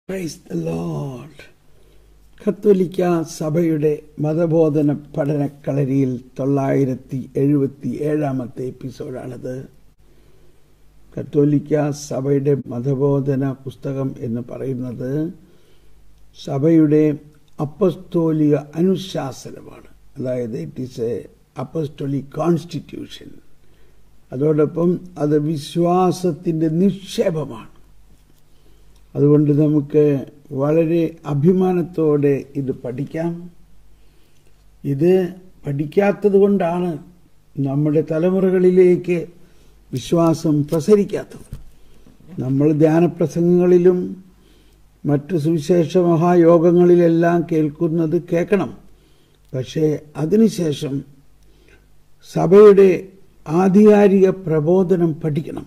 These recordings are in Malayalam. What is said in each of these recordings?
പ്രൈസ് ദ ലോർഡ് കത്തോലിക്ക സഭയുടെ മതബോധന പഠനക്കളരിയിൽ തൊള്ളായിരത്തി എഴുപത്തി ഏഴാമത്തെ എപ്പിസോഡാണിത് കത്തോലിക്ക സഭയുടെ മതബോധന പുസ്തകം എന്ന് പറയുന്നത് സഭയുടെ അപ്പസ്തോലിക അനുശാസനമാണ് അതായത് it is a apostolic constitution അതോടൊപ്പം അത് വിശ്വാസത്തിൻ്റെ നിക്ഷേപമാണ് അതുകൊണ്ട് നമുക്ക് വളരെ അഭിമാനത്തോടെ ഇത് പഠിക്കാം ഇത് പഠിക്കാത്തത് കൊണ്ടാണ് നമ്മുടെ തലമുറകളിലേക്ക് വിശ്വാസം പ്രസരിക്കാത്തത് നമ്മൾ ധ്യാനപ്രസംഗങ്ങളിലും മറ്റു സുവിശേഷ മഹായോഗങ്ങളിലെല്ലാം കേൾക്കുന്നത് കേൾക്കണം പക്ഷേ അതിനുശേഷം സഭയുടെ ആധികാരിക പ്രബോധനം പഠിക്കണം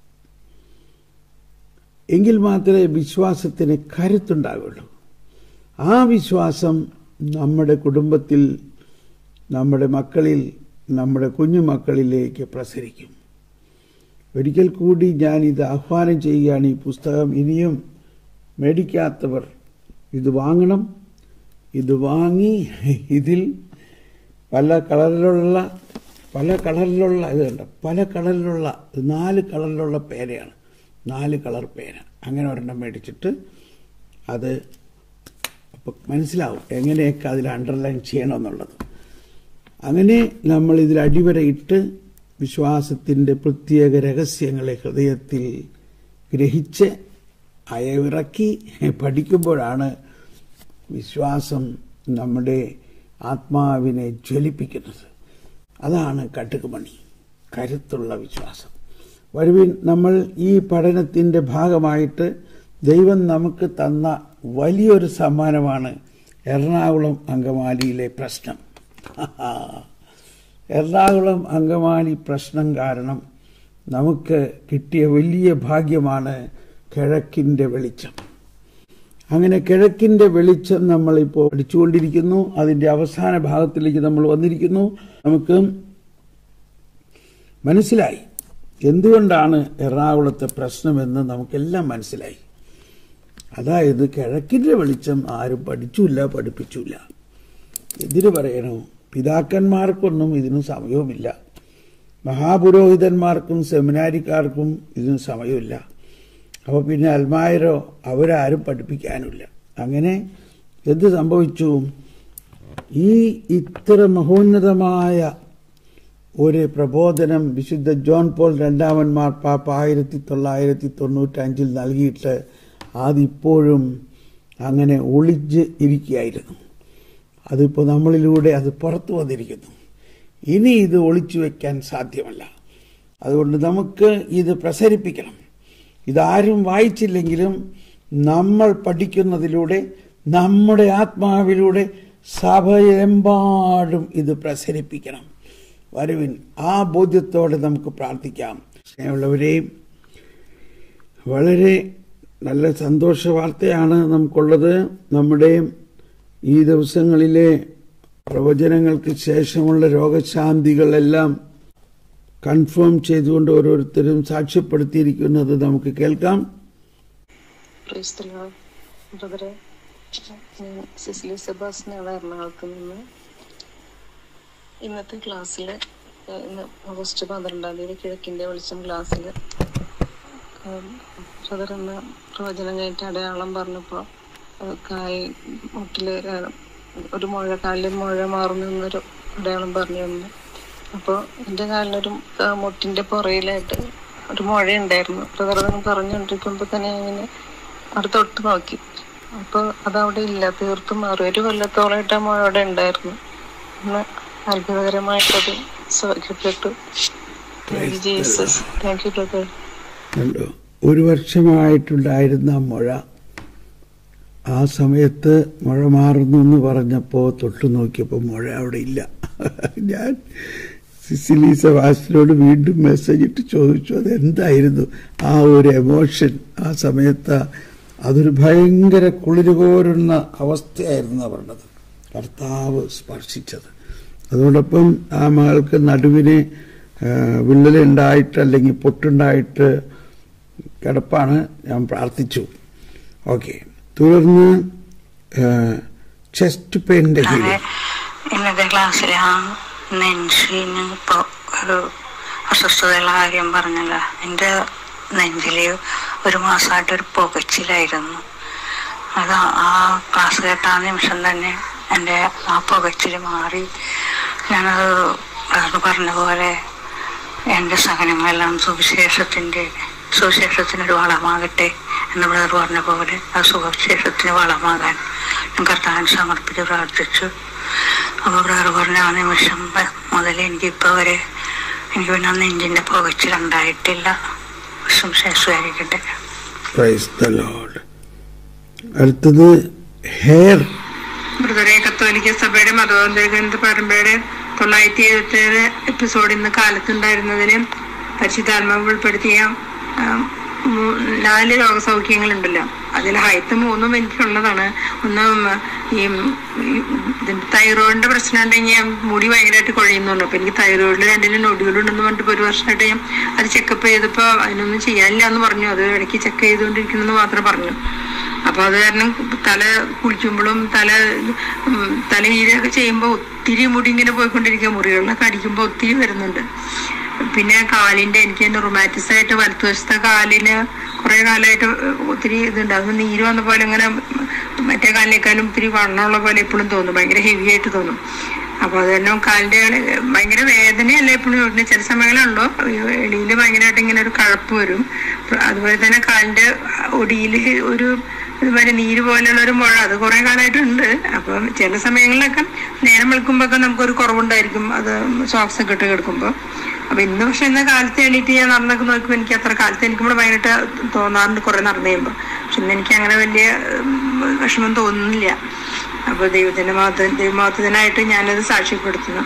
എങ്കിൽ മാത്രമേ വിശ്വാസത്തിന് കരുത്തുണ്ടാവുള്ളൂ ആ വിശ്വാസം നമ്മുടെ കുടുംബത്തിൽ നമ്മുടെ മക്കളിൽ നമ്മുടെ കുഞ്ഞുമക്കളിലേക്ക് പ്രസരിക്കും ഒരിക്കൽ കൂടി ഞാൻ ഇത് ആഹ്വാനം ചെയ്യുകയാണ് ഈ പുസ്തകം ഇനിയും മേടിക്കാത്തവർ ഇത് വാങ്ങണം ഇത് വാങ്ങി ഇതിൽ പല കളറിലുള്ള പല കളറിലുള്ള ഇത് കണ്ട പല കളറിലുള്ള നാല് കളറിലുള്ള പേരയാണ് നാല് കളർ പേന അങ്ങനെ ഒരെണ്ണം മേടിച്ചിട്ട് അത് അപ്പം മനസ്സിലാവും എങ്ങനെയൊക്കെ അതിൽ അണ്ടർലൈൻ ചെയ്യണമെന്നുള്ളത് അങ്ങനെ നമ്മൾ ഇതിൽ അടിവരയിട്ട് വിശ്വാസത്തിൻ്റെ പ്രത്യേക രഹസ്യങ്ങളെ ഹൃദയത്തിൽ ഗ്രഹിച്ച് അയവിറക്കി പഠിക്കുമ്പോഴാണ് വിശ്വാസം നമ്മുടെ ആത്മാവിനെ ജ്വലിപ്പിക്കുന്നത് അതാണ് കട്ടുകുമണി കരുത്തുള്ള വിശ്വാസം വരുവിൻ നമ്മൾ ഈ പഠനത്തിൻ്റെ ഭാഗമായിട്ട് ദൈവം നമുക്ക് തന്ന വലിയൊരു സമ്മാനമാണ് എറണാകുളം അങ്കമാലിയിലെ പ്രശ്നം എറണാകുളം അങ്കമാലി പ്രശ്നം കാരണം നമുക്ക് കിട്ടിയ വലിയ ഭാഗ്യമാണ് കിഴക്കിൻ്റെ വെളിച്ചം അങ്ങനെ കിഴക്കിൻ്റെ വെളിച്ചം നമ്മളിപ്പോൾ പഠിച്ചുകൊണ്ടിരിക്കുന്നു അതിൻ്റെ അവസാന ഭാഗത്തിലേക്ക് നമ്മൾ വന്നിരിക്കുന്നു നമുക്ക് മനസ്സിലായി എന്തുകൊണ്ടാണ് എറണാകുളത്തെ പ്രശ്നമെന്ന് നമുക്കെല്ലാം മനസ്സിലായി അതായത് കിഴക്കിൻ്റെ വെളിച്ചം ആരും പഠിച്ചില്ല പഠിപ്പിച്ചില്ല എന്തിനു പറയണോ പിതാക്കന്മാർക്കൊന്നും ഇതിന് സമയവുമില്ല മഹാപുരോഹിതന്മാർക്കും സെമിനാരിക്കാർക്കും ഇതിന് സമയമില്ല അപ്പോൾ പിന്നെ അൽമായരോ അവരാരും പഠിപ്പിക്കാനില്ല അങ്ങനെ എന്ത് സംഭവിച്ചു ഈ ഇത്ര മഹോന്നതമായ ഒരു പ്രബോധനം വിശുദ്ധ ജോൺ പോൾ രണ്ടാമന്മാർ പാപ്പ ആയിരത്തി തൊള്ളായിരത്തി തൊണ്ണൂറ്റഞ്ചിൽ നൽകിയിട്ട് അതിപ്പോഴും അങ്ങനെ ഒളിച്ച് ഇരിക്കുകയായിരുന്നു അതിപ്പോൾ നമ്മളിലൂടെ അത് പുറത്തു വന്നിരിക്കുന്നു ഇനി ഇത് ഒളിച്ചു വയ്ക്കാൻ സാധ്യമല്ല അതുകൊണ്ട് നമുക്ക് ഇത് പ്രസരിപ്പിക്കണം ഇതാരും വായിച്ചില്ലെങ്കിലും നമ്മൾ പഠിക്കുന്നതിലൂടെ നമ്മുടെ ആത്മാവിലൂടെ സഭയെമ്പാടും ഇത് പ്രസരിപ്പിക്കണം വരുവിൻ ആ ബോധ്യത്തോടെ നമുക്ക് പ്രാർത്ഥിക്കാം സ്നേഹമുള്ളവരെയും വളരെ നല്ല സന്തോഷ വാർത്തയാണ് നമുക്കുള്ളത് നമ്മുടെ ഈ ദിവസങ്ങളിലെ പ്രവചനങ്ങൾക്ക് ശേഷമുള്ള രോഗശാന്തികളെല്ലാം കൺഫേം ചെയ്തുകൊണ്ട് ഓരോരുത്തരും സാക്ഷ്യപ്പെടുത്തിയിരിക്കുന്നത് നമുക്ക് കേൾക്കാം ബ്രദറെ ഞാൻ സിസിലി സെബാസ്റ്റിനാണ് എറണാകുളത്ത് നിന്ന് ഇന്നത്തെ ക്ലാസ്സിൽ ഇന്ന് ഓഗസ്റ്റ് പന്ത്രണ്ടാം തീയതി കിഴക്കിൻ്റെ വെളിച്ചം ക്ലാസ്സിൽ ബ്രദർ എന്ന പ്രവചനം കഴിഞ്ഞിട്ട് അടയാളം പറഞ്ഞപ്പോൾ കായ് മുട്ടിൽ ഒരു മുഴ കാലിൽ മുഴ മാറുന്നു എന്നൊരു അടയാളം പറഞ്ഞു തന്നു അപ്പോൾ എൻ്റെ കാലിനൊരു മുട്ടിൻ്റെ പുറയിലായിട്ട് ഒരു മുഴ ഉണ്ടായിരുന്നു ബ്രദർ പറഞ്ഞുകൊണ്ടിരിക്കുമ്പോൾ തന്നെ അങ്ങനെ അവിടെ തൊട്ട് നോക്കി അപ്പോൾ അതവിടെ ഇല്ല തീർത്തും മാറും ഒരു കൊല്ലത്തോളമായിട്ട് ആ മുഴ അവിടെ ഉണ്ടായിരുന്നു ഇന്ന് അത്ഭുതകരമായിട്ടത് സൗഖ്യപ്പെട്ടു ജീസസ് താങ്ക് യു ബ്രദർ കണ്ടോ ഒരു വർഷമായിട്ടുണ്ടായിരുന്ന മുഴ ആ സമയത്ത് മഴ മാറുന്നു എന്ന് പറഞ്ഞപ്പോൾ തൊട്ടു നോക്കിയപ്പോൾ മഴ അവിടെ ഇല്ല ഞാൻ സിസിലി സെബാസ്റ്റിനോട് വീണ്ടും മെസ്സേജ് ഇട്ട് ചോദിച്ചു അതെന്തായിരുന്നു ആ ഒരു എമോഷൻ ആ സമയത്ത് അതൊരു ഭയങ്കര കുളിരുകോരുന്ന അവസ്ഥയായിരുന്നു പറഞ്ഞത് കർത്താവ് സ്പർശിച്ചത് അതോടൊപ്പം ആ മകൾക്ക് നടുവിന് വിള്ളലുണ്ടായിട്ട് അല്ലെങ്കിൽ പൊട്ടുണ്ടായിട്ട് കിടപ്പാണ് ഞാൻ പ്രാർത്ഥിച്ചു ഓക്കെ തുടർന്ന് ചെസ്റ്റ് പെയിന്റെ നാളെ കീഴിൽ ഇന്നത്തെ ക്ലാസ്സിൽ ആ നെഞ്ചിന് ഇപ്പൊ ഒരു അസ്വസ്ഥതയുള്ള കാര്യം പറഞ്ഞല്ല എൻ്റെ നെഞ്ചില് ഒരു മാസമായിട്ട് ഒരു പുകച്ചിലായിരുന്നു അത് ആ ക്ലാസ് കേട്ട ആ നിമിഷം തന്നെ എൻ്റെ ആ പുകച്ചിൽ മാറി ഞാനത് അത് പറഞ്ഞ പോലെ എൻ്റെ സഹനങ്ങളെല്ലാം സുവിശേഷത്തിൻ്റെ സുവിശേഷത്തിനൊരു വളമാകട്ടെ എന്ന് ബ്രദർ പറഞ്ഞ പോലെ ആ സുവിശേഷത്തിന് വളമാകാൻ ഞാൻ കർത്താൻ സമർപ്പിച്ച് പ്രാർത്ഥിച്ചു അപ്പോൾ ബ്രദർ പറഞ്ഞ ആ നിമിഷം മുതൽ എനിക്കിപ്പോൾ വരെ എനിക്ക് പിന്നെ ആ നെഞ്ചിൻ്റെ പുകച്ചിലുണ്ടായിട്ടില്ല സുവിശേഷമായിരിക്കട്ടെ പ്രൈസ് ദ ലോർഡ് അടുത്തത് ഹെയർ ബ്രദറെ കത്തോലിക്ക സഭയുടെ മതോന്തരഗ്രന്ഥ പരമ്പരയുടെ തൊള്ളായിരത്തി എഴുപത്തി ഏഴ് എപ്പിസോഡ് ഇന്ന് കാലത്തുണ്ടായിരുന്നതിന് പരിശുദ്ധാത്മാവ് ഉൾപ്പെടുത്തിയ ആ, മൂ- നാല് രോഗസൗഖ്യങ്ങളുണ്ടല്ലോ അതിൽ ഹൈത്ത് മൂന്നും എനിക്കുള്ളതാണ് ഒന്ന് ഈ ഈ ഇതിന്റെ തൈറോയിഡിന്റെ പ്രശ്നം ഉണ്ടെങ്കിൽ മുടി ഭയങ്കരമായിട്ട് കുഴയുന്നുണ്ട് അപ്പൊ എനിക്ക് തൈറോയിഡിൽ രണ്ടിനും നൊടികളുണ്ടെന്ന് പറഞ്ഞിട്ട് ഇപ്പൊ ഒരു വർഷമായിട്ട് ഞാൻ അത് ചെക്കപ്പ് ചെയ്തപ്പോ അതിനൊന്നും ചെയ്യാനില്ല എന്ന് പറഞ്ഞു അത് ഇടയ്ക്ക് ചെക്ക് ചെയ്തുകൊണ്ടിരിക്കണമെന്ന് മാത്രം പറഞ്ഞു അപ്പൊ അത് കാരണം തല കുളിക്കുമ്പോഴും തല ഉം, തല ഈരൊക്കെ ചെയ്യുമ്പോൾ ഒത്തിരി മുടി ഇങ്ങനെ പോയിക്കൊണ്ടിരിക്കുക മുറികളിലൊക്കെ അടിക്കുമ്പോൾ ഒത്തിരി വരുന്നുണ്ട് പിന്നെ കാലിന്റെ എനിക്ക് തന്നെ റൊമാറ്റിസ് ആയിട്ട് വലത്തുവശത്തെ കാലിന് കുറെ കാലമായിട്ട് ഒത്തിരി ഇതുണ്ട് അത് നീര് വന്ന പോലെ ഇങ്ങനെ മറ്റേ കാലിനേക്കാളും ഒത്തിരി വണ്ണമുള്ള പോലെ എപ്പോഴും തോന്നും ഭയങ്കര ഹെവി ആയിട്ട് തോന്നും അപ്പൊ അത് തന്നെ കാലിന്റെ ആള് ഭയങ്കര വേദനയല്ല എപ്പോഴും വരുന്നത് ചില സമയങ്ങളുണ്ടോ എളിയില് ഭയങ്കരമായിട്ട് ഇങ്ങനെ ഒരു കഴപ്പ് വരും അതുപോലെ തന്നെ കാലിന്റെ ഒടിയില് ഒരു ഇതുപോലെ നീര് പോലെയുള്ള ഒരു മുഴ അത് കുറെ കാലമായിട്ടുണ്ട് അപ്പം ചില സമയങ്ങളിലൊക്കെ നേരം വെളുക്കുമ്പോ ഒക്കെ നമുക്കൊരു കുറവുണ്ടായിരിക്കും അത് സോക്സ് ഒക്കെ ഇട്ട് കിടക്കുമ്പോ അപ്പൊ ഇന്ന് പക്ഷെ ഇന്ന് കാലത്ത് എണീറ്റ് ഞാൻ നടന്നൊക്കെ നോക്കുമ്പോൾ എനിക്ക് അത്ര കാലത്ത് എനിക്ക് ഇവിടെ ഭയങ്കരമായിട്ട് തോന്നാറുണ്ട് കുറെ നടന്നു കഴിയുമ്പോൾ പക്ഷെ ഇന്ന് എനിക്ക് അങ്ങനെ വലിയ ഉം, വിഷമം തോന്നുന്നില്ല അപ്പൊ ദൈവത്തിന്റെ മഹത്വ ദൈവമഹത്വത്തിനായിട്ട് ഞാനത് സാക്ഷ്യപ്പെടുത്തുന്നു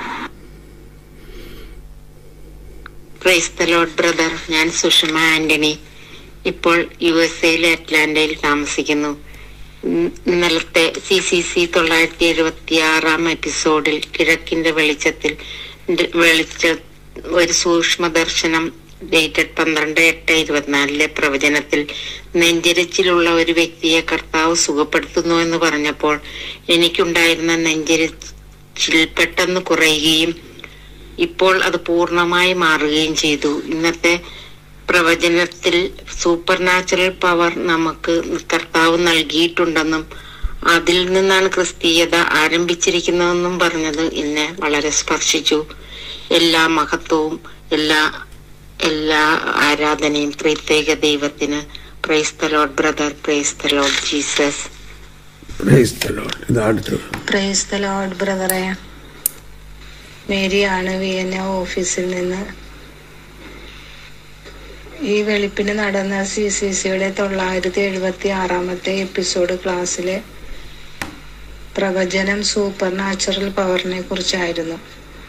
പ്രൈസ് ദ ലോഡ് ബ്രദർ ഞാൻ സുഷമ ആന്റണി ഇപ്പോൾ യു എസ് എയിലെ അറ്റ്ലാന്റയിൽ താമസിക്കുന്നു ഇൻ- ഇന്നലത്തെ സി സി സി തൊള്ളായിരത്തി എഴുപത്തി ആറാം എപ്പിസോഡിൽ കിഴക്കിന്റെ വെളിച്ചത്തിൽ ന്റെ- വെളിച്ച ഒരു സൂക്ഷ്മ ദർശനം ഡേറ്റഡ് പന്ത്രണ്ട് എട്ട് ഇരുപത്തിനാലിലെ പ്രവചനത്തിൽ നെഞ്ചരിച്ചിലുള്ള ഒരു വ്യക്തിയെ കർത്താവ് സുഖപ്പെടുത്തുന്നു എന്ന് പറഞ്ഞപ്പോൾ എനിക്കുണ്ടായിരുന്ന നെഞ്ചരിച്ചിൽ പെട്ടെന്ന് കുറയുകയും ഇപ്പോൾ അത് പൂർണ്ണമായി മാറുകയും ചെയ്തു ഇന്നത്തെ പ്രവചനത്തിൽ സൂപ്പർ നാച്ചുറൽ പവർ നമുക്ക് കർത്താവ് നൽകിയിട്ടുണ്ടെന്നും അതിൽ നിന്നാണ് ക്രിസ്തീയത ആരംഭിച്ചിരിക്കുന്നതെന്നും പറഞ്ഞത് എന്നെ വളരെ സ്പർശിച്ചു എല്ലാ മഹത്വവും എല്ലാ എല്ലാ ആരാധനയും ത്രിത്യേക ദൈവത്തിന് praise the Lord brother praise the Lord Jesus praise the Lord ഇത് അടുത്തത് പ്രൈസ് ദ ലോർഡ് ബ്രദറെ മേരിയാണ് വിയന്ന ഓഫീസിൽ നിന്ന് ഈ വെളുപ്പിന് നടന്ന സി സി സിയുടെ തൊള്ളായിരത്തി എഴുപത്തി ആറാമത്തെ എപ്പിസോഡ് ക്ലാസ്സിലെ പ്രവചനം സൂപ്പർ നാച്ചുറൽ പവറിനെ കുറിച്ചായിരുന്നു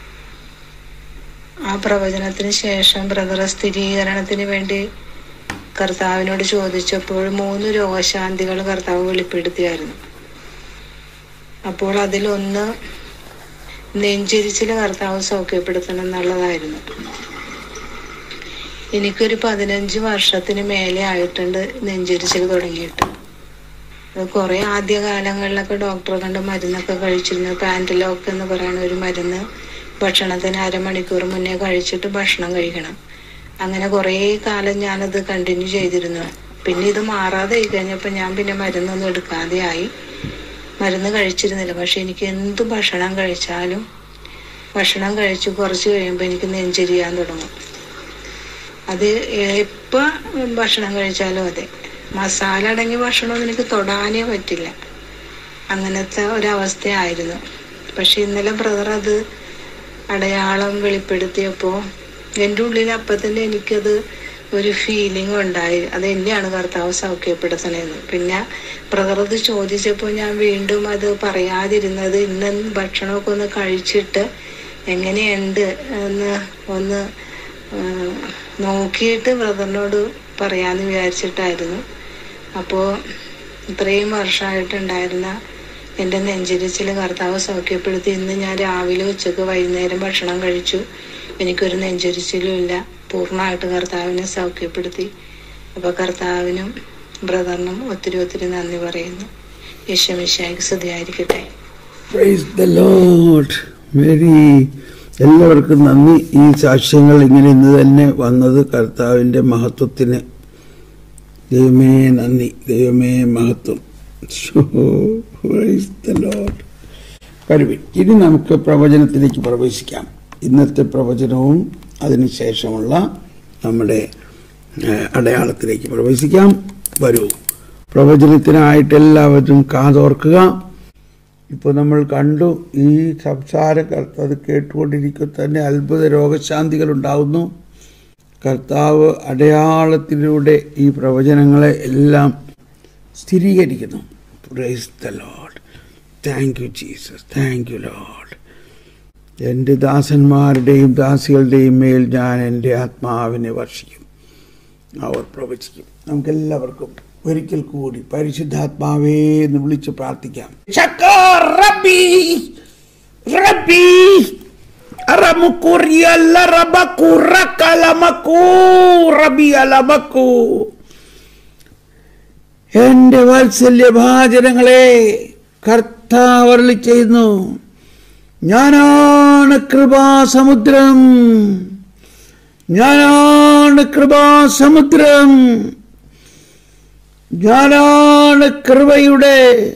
ആ പ്രവചനത്തിന് ശേഷം ബ്രദർ സ്ഥിരീകരണത്തിന് വേണ്ടി കർത്താവിനോട് ചോദിച്ചപ്പോൾ മൂന്ന് രോഗശാന്തികൾ കർത്താവ് വെളിപ്പെടുത്തിയായിരുന്നു അപ്പോൾ അതിലൊന്ന് നെഞ്ചിരിച്ചിൽ കർത്താവ് സൗഖ്യപ്പെടുത്തണം എന്നുള്ളതായിരുന്നു എനിക്കൊരു പതിനഞ്ച് വർഷത്തിന് മേലെ ആയിട്ടുണ്ട് നെഞ്ചിരിച്ചിൽ തുടങ്ങിയിട്ട് അത് കുറെ ആദ്യ കാലങ്ങളിലൊക്കെ ഡോക്ടറെ കണ്ട് മരുന്നൊക്കെ കഴിച്ചിരുന്നു പാൻറ്റലോക്ക് എന്ന് പറയുന്ന ഒരു മരുന്ന് ഭക്ഷണത്തിന് അരമണിക്കൂർ മുന്നേ കഴിച്ചിട്ട് ഭക്ഷണം കഴിക്കണം അങ്ങനെ കുറേ കാലം ഞാനത് കണ്ടിന്യൂ ചെയ്തിരുന്നു പിന്നെ ഇത് മാറാതെ ആയി കഴിഞ്ഞപ്പോൾ ഞാൻ പിന്നെ മരുന്നൊന്നും എടുക്കാതെ ആയി മരുന്ന് കഴിച്ചിരുന്നില്ല പക്ഷെ എനിക്ക് എന്ത് ഭക്ഷണം കഴിച്ചാലും ഭക്ഷണം കഴിച്ച് കുറച്ച് കഴിയുമ്പോൾ എനിക്ക് നെഞ്ചരിയാൻ തുടങ്ങും അത് എപ്പോൾ ഭക്ഷണം കഴിച്ചാലും അതെ മസാല അടങ്ങിയ ഭക്ഷണമൊന്നും എനിക്ക് തൊടാനേ പറ്റില്ല അങ്ങനത്തെ ഒരവസ്ഥയായിരുന്നു പക്ഷെ ഇന്നലെ ബ്രദർ അത് അടയാളം വെളിപ്പെടുത്തിയപ്പോൾ എൻ്റെ ഉള്ളിൽ അപ്പം തന്നെ എനിക്കത് ഒരു ഫീലിംഗ് ഉണ്ടായി അത് എന്നെയാണ് കർത്താവ് സൗഖ്യപ്പെടുത്തണേന്ന് പിന്നെ ബ്രദർ അത് ചോദിച്ചപ്പോൾ ഞാൻ വീണ്ടും അത് പറയാതിരുന്നത് ഇന്ന് ഭക്ഷണമൊക്കെ ഒന്ന് കഴിച്ചിട്ട് എങ്ങനെയുണ്ട് എന്ന് ഒന്ന് ആ, നോക്കിയിട്ട് ബ്രദറിനോട് പറയാമെന്ന് വിചാരിച്ചിട്ടായിരുന്നു അപ്പോൾ ഇത്രയും വർഷമായിട്ടുണ്ടായിരുന്ന എൻ്റെ നെഞ്ചിരിച്ചിൽ കർത്താവ് സൗഖ്യപ്പെടുത്തി ഇന്ന് ഞാൻ രാവിലെ ഉച്ചക്ക് വൈകുന്നേരം ഭക്ഷണം കഴിച്ചു എനിക്കൊരു നെഞ്ചരിച്ചിലും ഇല്ല പൂർണ്ണമായിട്ട് കർത്താവിനെ സൗഖ്യപ്പെടുത്തി അപ്പോൾ കർത്താവിനും ബ്രദറിനും ഒത്തിരി ഒത്തിരി നന്ദി പറയുന്നു യശമിശായിക്ക് സ്തുതിയായിരിക്കട്ടെ പ്രൈസ് ദ ലോഡ് മേരി എല്ലാവർക്കും നന്ദി ഈ സാക്ഷ്യങ്ങൾ ഇങ്ങനെ ഇന്ന് തന്നെ വന്നത് കർത്താവിൻ്റെ മഹത്വത്തിന് ദൈവമേ നന്ദി ദൈവമേ മഹത്വം പ്രൈസ് ദ ലോഡ് വരുവിൻ ഇനി നമുക്ക് പ്രവചനത്തിലേക്ക് പ്രവേശിക്കാം ഇന്നത്തെ പ്രവചനവും അതിനുശേഷമുള്ള നമ്മുടെ ഏഹ്, അടയാളത്തിലേക്ക് പ്രവേശിക്കാം വരൂ പ്രവചനത്തിനായിട്ട് എല്ലാവരും കാതോർക്കുക ഇപ്പോൾ നമ്മൾ കണ്ടു ഈ സംസാരം കർത്ത- അത് കേട്ടുകൊണ്ടിരിക്കുക തന്നെ അത്ഭുത രോഗശാന്തികൾ ഉണ്ടാകുന്നു കർത്താവ് അടയാളത്തിലൂടെ ഈ പ്രവചനങ്ങളെ എല്ലാം സ്ഥിരീകരിക്കുന്നു praise the Lord thank you Jesus thank you Lord എൻ്റെ ദാസന്മാരുടെയും ദാസികളുടെയും മേൽ ഞാൻ എൻ്റെ ആത്മാവിനെ വർഷിക്കും അവർ പ്രവചിക്കും നമുക്കെല്ലാവർക്കും ഒരിക്കൽ കൂടി പരിശുദ്ധാത്മാവേ എന്ന് വിളിച്ച് പ്രാർത്ഥിക്കാം ശക്കർ റബ്ബി റബ്ബി അറമുക്കുറിയല്ല റബക്കു റക്കലമക്കു റബി അലമക്കു എന്റെ വാത്സല്യഭാചനങ്ങളെ കർത്താവരളി ചെയ്യുന്നു ഞാനാണ് കൃപാസമുദ്രം ഞാനാണ് കൃപാസമുദ്രം ഞാനാണ് കൃപയുടെ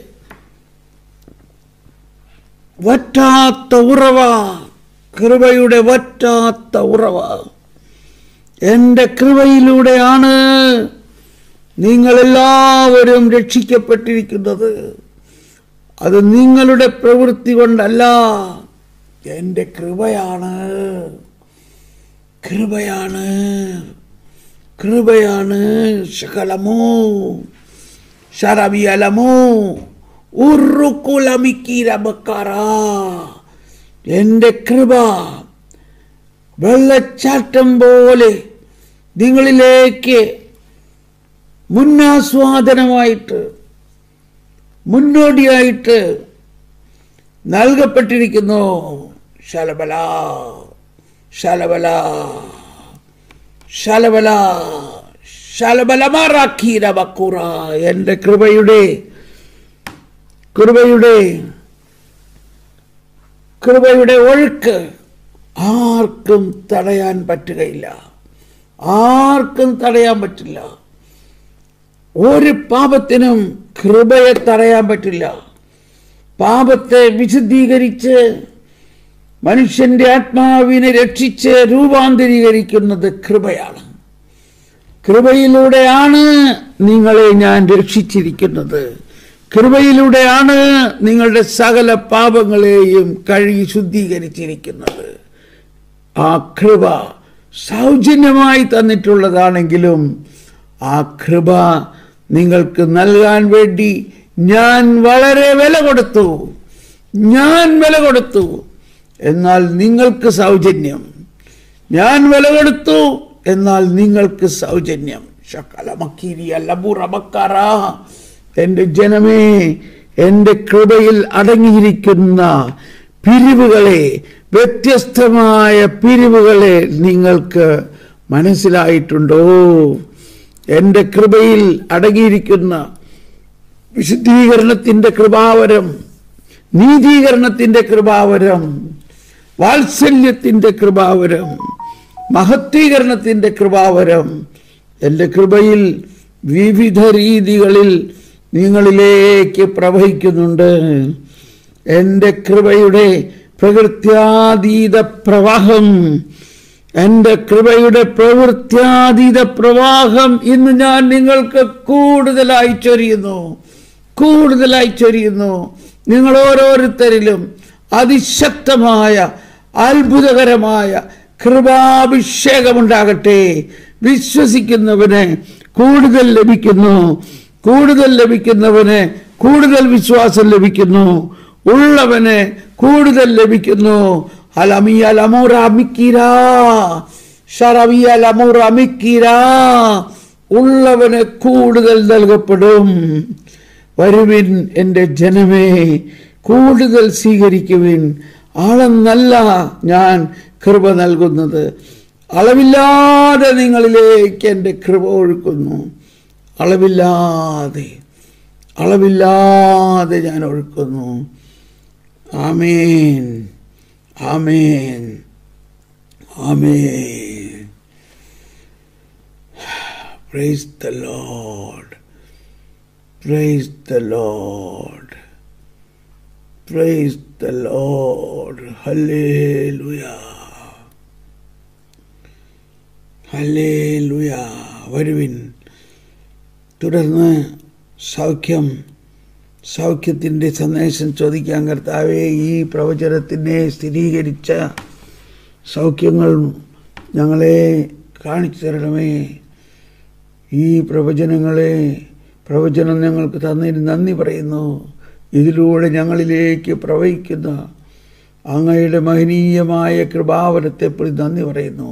വറ്റാത്ത ഉറവ കൃപയുടെ വറ്റാത്ത ഉറവ എൻ്റെ കൃപയിലൂടെയാണ് നിങ്ങളെല്ലാവരും രക്ഷിക്കപ്പെട്ടിരിക്കുന്നത് അത് നിങ്ങളുടെ പ്രവൃത്തി കൊണ്ടല്ല എൻ്റെ കൃപയാണ് കൃപയാണ് കൃപയാണ് ശകലമോ ശരവിയലമോ ഉറുക്കുലമിക്കീരബക്കാറ എൻ്റെ കൃപ വെള്ളച്ചാട്ടം പോലെ നിങ്ങളിലേക്ക് മുന്നാസ്വാദനമായിട്ട് മുന്നോടിയായിട്ട് നൽകപ്പെട്ടിരിക്കുന്നു ശലബല ശലബല ശലബല ശലബലമാറാക്കീര ബക്കുറ എൻ്റെ കൃപയുടെ കൃപയുടെ കൃപയുടെ ഒഴുക്ക് ആർക്കും തടയാൻ പറ്റുകയില്ല ആർക്കും തടയാൻ പറ്റില്ല ഒരു പാപത്തിനും കൃപയെ തടയാൻ പറ്റില്ല പാപത്തെ വിശുദ്ധീകരിച്ച് മനുഷ്യന്റെ ആത്മാവിനെ രക്ഷിച്ച് രൂപാന്തരീകരിക്കുന്നത് കൃപയാണ് കൃപയിലൂടെയാണ് നിങ്ങളെ ഞാൻ രക്ഷിച്ചിരിക്കുന്നത് കൃപയിലൂടെയാണ് നിങ്ങളുടെ സകല പാപങ്ങളെയും കഴുകി ശുദ്ധീകരിച്ചിരിക്കുന്നത് ആ കൃപ സൗജന്യമായി തന്നിട്ടുള്ളതാണെങ്കിലും ആ കൃപ നിങ്ങൾക്ക് നൽകാൻ വേണ്ടി ഞാൻ വളരെ വില കൊടുത്തു ഞാൻ വില കൊടുത്തു എന്നാൽ നിങ്ങൾക്ക് സൗജന്യം ഞാൻ വില കൊടുത്തു എന്നാൽ നിങ്ങൾക്ക് സൗജന്യം ശകലമക്കീരിയല്ലബുറമക്കാറ എൻ്റെ ജനമേ എൻ്റെ കൃപയിൽ അടങ്ങിയിരിക്കുന്ന പിരിവുകളെ വ്യത്യസ്തമായ പിരിവുകളെ നിങ്ങൾക്ക് മനസ്സിലായിട്ടുണ്ടോ എൻ്റെ കൃപയിൽ അടങ്ങിയിരിക്കുന്ന വിശുദ്ധീകരണത്തിൻ്റെ കൃപാവരം നീതീകരണത്തിൻ്റെ കൃപാവരം വാത്സല്യത്തിൻ്റെ കൃപാവരം മഹത്വീകരണത്തിൻ്റെ കൃപാവരം എൻ്റെ കൃപയിൽ വിവിധ രീതികളിൽ നിങ്ങളിലേക്ക് പ്രവഹിക്കുന്നുണ്ട് എൻ്റെ കൃപയുടെ പ്രകൃത്യാതീത പ്രവാഹം എൻ്റെ കൃപയുടെ പ്രവൃത്യാതീത പ്രവാഹം ഇന്ന് ഞാൻ നിങ്ങൾക്ക് കൂടുതലായി ചൊരിയുന്നു കൂടുതലായി ചൊരിയുന്നു നിങ്ങൾ ഓരോരുത്തരിലും അതിശക്തമായ അത്ഭുതകരമായ കൃപാഭിഷേകമുണ്ടാകട്ടെ വിശ്വസിക്കുന്നവന് കൂടുതൽ ലഭിക്കുന്നു കൂടുതൽ ലഭിക്കുന്നവന് കൂടുതൽ വിശ്വാസം ലഭിക്കുന്നു ഉള്ളവന് കൂടുതൽ ലഭിക്കുന്നു അലമിയ ലമുറമിക്കിരാ ഷറവിയ ലമുറമിക്കിരാ ഉള്ളവന് കൂടുതൽ നൽകപ്പെടും വരുവിൻ എൻ്റെ ജനമേ കൂടുതൽ സ്വീകരിക്കുവിൻ അളന്നല്ല ഞാൻ കൃപ നൽകുന്നത് അളവില്ലാതെ നിങ്ങളിലേക്ക് എൻ്റെ കൃപ ഒഴുക്കുന്നു അളവില്ലാതെ അളവില്ലാതെ ഞാൻ ഒഴുക്കുന്നു ആമേൻ ആമേൻ ആമേൻ praise the Lord praise the Lord praise the Lord ഹല്ലേലൂയ ഹല്ലേലൂയ വരുവിൻ തുടർന്ന് സൗഖ്യം സൗഖ്യത്തിൻ്റെ സന്ദേശം ചോദിക്കാൻ കർത്താവെ ഈ പ്രവചനത്തിനെ സ്ഥിരീകരിച്ച സൗഖ്യങ്ങൾ ഞങ്ങളെ കാണിച്ചു തരണമേ ഈ പ്രവചനങ്ങളെ പ്രവചനം ഞങ്ങൾക്ക് തന്നതിന് നന്ദി പറയുന്നു ഇതിലൂടെ ഞങ്ങളിലേക്ക് പ്രവഹിക്കുന്ന അങ്ങയുടെ മഹനീയമായ കൃപാവരത്തെപ്പറ്റി നന്ദി പറയുന്നു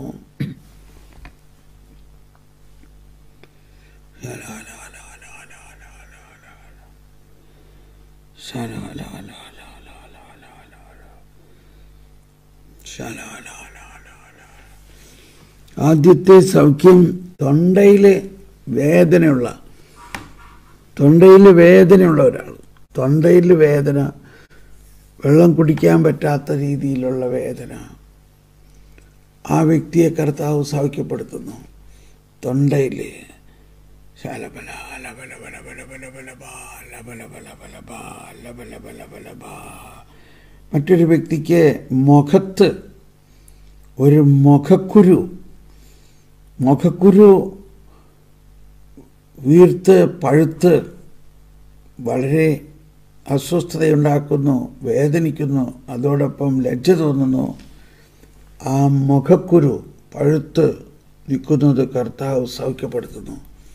ആദ്യത്തെ സൗഖ്യം തൊണ്ടയിലെ വേദനയുള്ള തൊണ്ടയിൽ വേദനയുള്ള ഒരാൾ തൊണ്ടയിൽ വേദന വെള്ളം കുടിക്കാൻ പറ്റാത്ത രീതിയിലുള്ള വേദന ആ വ്യക്തിയെ കർത്താവ് സൗഖ്യപ്പെടുത്തുന്നു തൊണ്ടയിൽ ശലബല ലബല ബല ബല ബല ബല ബാ ലബല ബല ബല ബാ ലബല ബല ബല ബാ മറ്റൊരു വ്യക്തിക്ക് മുഖത്ത് ഒരു മുഖക്കുരു മുഖക്കുരു വീർത്ത് പഴുത്ത് വളരെ അസ്വസ്ഥതയുണ്ടാക്കുന്നു വേദനിക്കുന്നു അതോടൊപ്പം ലജ്ജ തോന്നുന്നു ആ മുഖക്കുരു പഴുത്ത് നിൽക്കുന്നത് കർത്താവ് സൗഖ്യപ്പെടുത്തുന്നു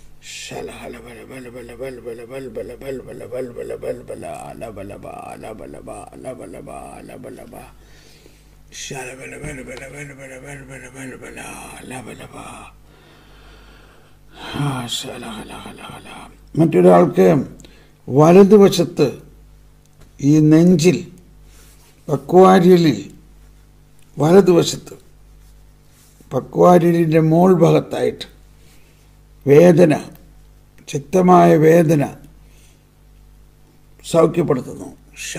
മറ്റൊരാൾക്ക് വലതുവശത്ത് ഈ നെഞ്ചിൽ പക്വാര്യലിൽ വലതുവശത്ത് പക്വാര്യലിൻ്റെ മോൾ ഭാഗത്തായിട്ട് വേദന ശക്തമായ വേദന സൗഖ്യപ്പെടുത്തുന്നു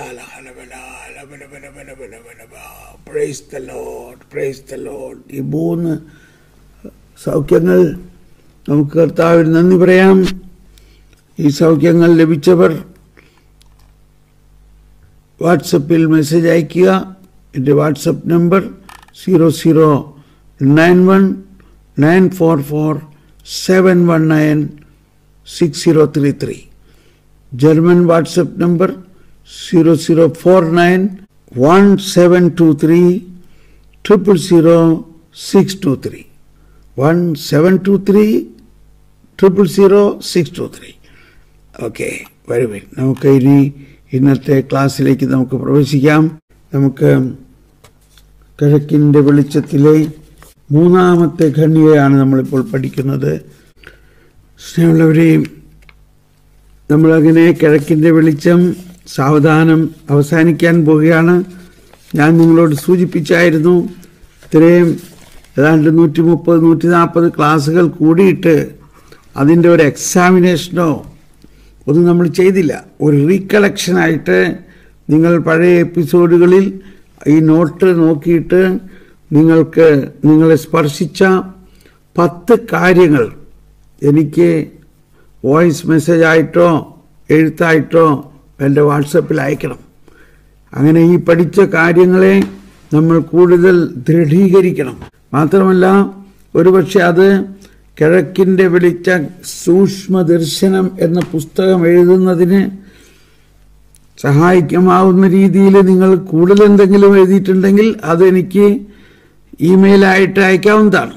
praise the Lord praise the Lord ഈ മൂന്ന് സൗഖ്യങ്ങൾ നമുക്ക് കർത്താവിന് നന്ദി പറയാം ഈ സൗഖ്യങ്ങൾ ലഭിച്ചവർ വാട്സപ്പിൽ മെസ്സേജ് അയയ്ക്കുക എൻ്റെ WhatsApp number zero zero nine one nine four four seven one nine six zero three three German WhatsApp number zero zero four nine one seven two three triple zero six two three one seven two three triple zero six two three okay വരുവിൻ നമുക്ക് ഇനി ഇന്നത്തെ ക്ലാസ്സിലേക്ക് നമുക്ക് പ്രവേശിക്കാം നമുക്ക് കിഴക്കിൻ്റെ വെളിച്ചത്തിലെ മൂന്നാമത്തെ ഖണ്ഡികയാണ് നമ്മളിപ്പോൾ പഠിക്കുന്നത് സ്നേഹമുള്ളവരെയും നമ്മളങ്ങനെ കിഴക്കിൻ്റെ വെളിച്ചം സാവധാനം അവസാനിക്കാൻ പോവുകയാണ് ഞാൻ നിങ്ങളോട് സൂചിപ്പിച്ചായിരുന്നു ഇത്രയും ഏതാണ്ട് നൂറ്റി മുപ്പത് നൂറ്റി നാൽപ്പത് ക്ലാസ്സുകൾ കൂടിയിട്ട് അതിൻ്റെ ഒരു എക്സാമിനേഷനോ ഒന്നും നമ്മൾ ചെയ്തില്ല ഒരു റീകളക്ഷനായിട്ട് നിങ്ങൾ പഴയ എപ്പിസോഡുകളിൽ ഈ നോട്ട് നോക്കിയിട്ട് നിങ്ങൾക്ക് നിങ്ങളെ സ്പർശിച്ച പത്ത് കാര്യങ്ങൾ എനിക്ക് വോയിസ് മെസ്സേജായിട്ടോ എഴുത്തായിട്ടോ എൻ്റെ വാട്സപ്പിൽ അയക്കണം അങ്ങനെ ഈ പഠിച്ച കാര്യങ്ങളെ നമ്മൾ കൂടുതൽ ദൃഢീകരിക്കണം മാത്രമല്ല ഒരുപക്ഷെ അത് കിഴക്കിൻ്റെ വെളിച്ച സൂക്ഷ്മദർശനം എന്ന പുസ്തകം എഴുതുന്നതിന് സഹായിക്കമാവുന്ന രീതിയിൽ നിങ്ങൾ കൂടുതൽ എന്തെങ്കിലും എഴുതിയിട്ടുണ്ടെങ്കിൽ അതെനിക്ക് ഇമെയിലായിട്ട് അയക്കാവുന്നതാണ്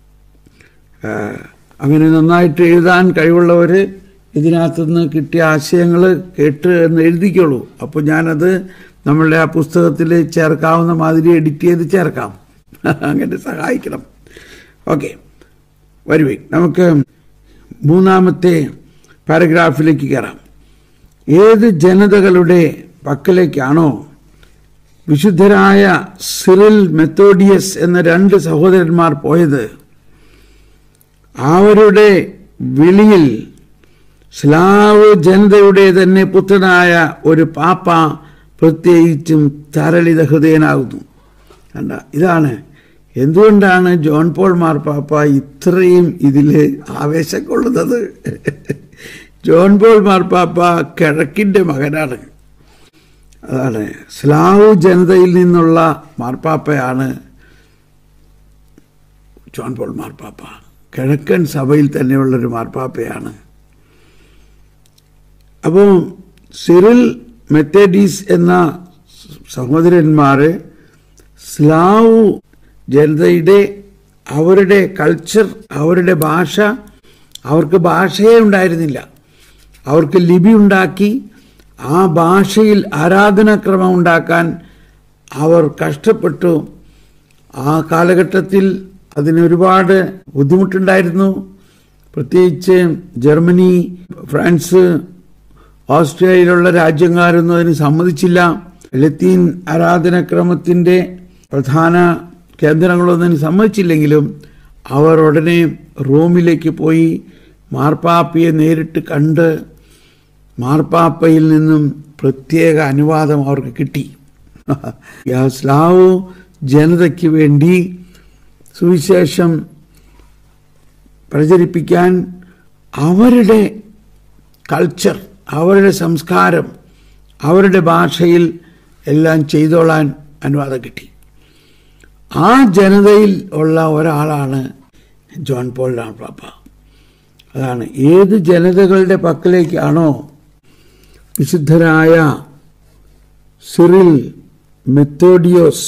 അങ്ങനെ നന്നായിട്ട് എഴുതാൻ കഴിവുള്ളവർ ഇതിനകത്തുനിന്ന് കിട്ടിയ ആശയങ്ങൾ കേട്ട് എന്ന് എഴുതിക്കോളൂ അപ്പോൾ ഞാനത് നമ്മളുടെ ആ പുസ്തകത്തിൽ ചേർക്കാവുന്ന മാതിരി എഡിറ്റ് ചെയ്ത് ചേർക്കാം അങ്ങനെ സഹായിക്കണം ഓക്കെ വരുവേ നമുക്ക് മൂന്നാമത്തെ പാരഗ്രാഫിലേക്ക് കയറാം ഏത് ജനതകളുടെ പക്കലേക്കാണോ വിശുദ്ധരായ സിറിൽ മെത്തോഡിയസ് എന്ന രണ്ട് സഹോദരന്മാർ പോയത് അവരുടെ വിളിയിൽ സ്ലാവ് ജനതയുടെ തന്നെ പുത്രനായ ഒരു പാപ്പ പ്രത്യേകിച്ചും തരളിത ഹൃദയനാകുന്നു കണ്ട ഇതാണ് എന്തുകൊണ്ടാണ് ജോൺ പോൾ മാർപ്പാപ്പ ഇത്രയും ഇതിൽ ആവേശം കൊള്ളുന്നത് ജോൺ പോൾ മാർപ്പാപ്പ കിഴക്കിൻ്റെ മകനാണ് അതാണ് സ്ലാവ് ജനതയിൽ നിന്നുള്ള മാർപ്പാപ്പയാണ് ജോൺ പോൾ മാർപ്പാപ്പ കിഴക്കൻ സഭയിൽ തന്നെയുള്ളൊരു മാർപ്പാപ്പയാണ് അപ്പോൾ സിറിൽ മെത്തഡീസ് എന്ന സഹോദരന്മാർ സ്ലാവ് ജനതയുടെ അവരുടെ കൾച്ചർ അവരുടെ ഭാഷ അവർക്ക് ഭാഷയേ ഉണ്ടായിരുന്നില്ല അവർക്ക് ലിപി ഉണ്ടാക്കി ആ ഭാഷയിൽ ആരാധനാക്രമം ഉണ്ടാക്കാൻ അവർ കഷ്ടപ്പെട്ടു ആ കാലഘട്ടത്തിൽ അതിന് ഒരുപാട് ബുദ്ധിമുട്ടുണ്ടായിരുന്നു പ്രത്യേകിച്ച് ജർമ്മനി ഫ്രാൻസ് ഓസ്ട്രേലിയയിലുള്ള രാജ്യക്കാരൊന്നും അതിന് സമ്മതിച്ചില്ല ലത്തീൻ ആരാധനാക്രമത്തിൻ്റെ പ്രധാന കേന്ദ്രങ്ങളൊന്നും അതിന് സമ്മതിച്ചില്ലെങ്കിലും അവർ ഉടനെ റോമിലേക്ക് പോയി മാർപ്പാപ്പയെ നേരിട്ട് കണ്ട് മാർപ്പാപ്പയിൽ നിന്നും പ്രത്യേക അനുവാദം അവർക്ക് കിട്ടി സ്ലാവ് ജനതയ്ക്ക് വേണ്ടി സുവിശേഷം പ്രചരിപ്പിക്കാൻ അവരുടെ കൾച്ചർ അവരുടെ സംസ്കാരം അവരുടെ ഭാഷയിൽ എല്ലാം ചെയ്തോളാൻ അനുവാദം കിട്ടി ആ ജനതയിൽ ഉള്ള ഒരാളാണ് ജോൺ പോൾ പാപ്പ അതാണ് ഏത് ജനതകളുടെ പക്കലേക്കാണോ വിശുദ്ധരായ സിറിൽ മെത്തോഡിയോസ്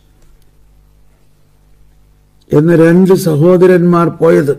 എന്ന രണ്ട് സഹോദരന്മാർ പോയത്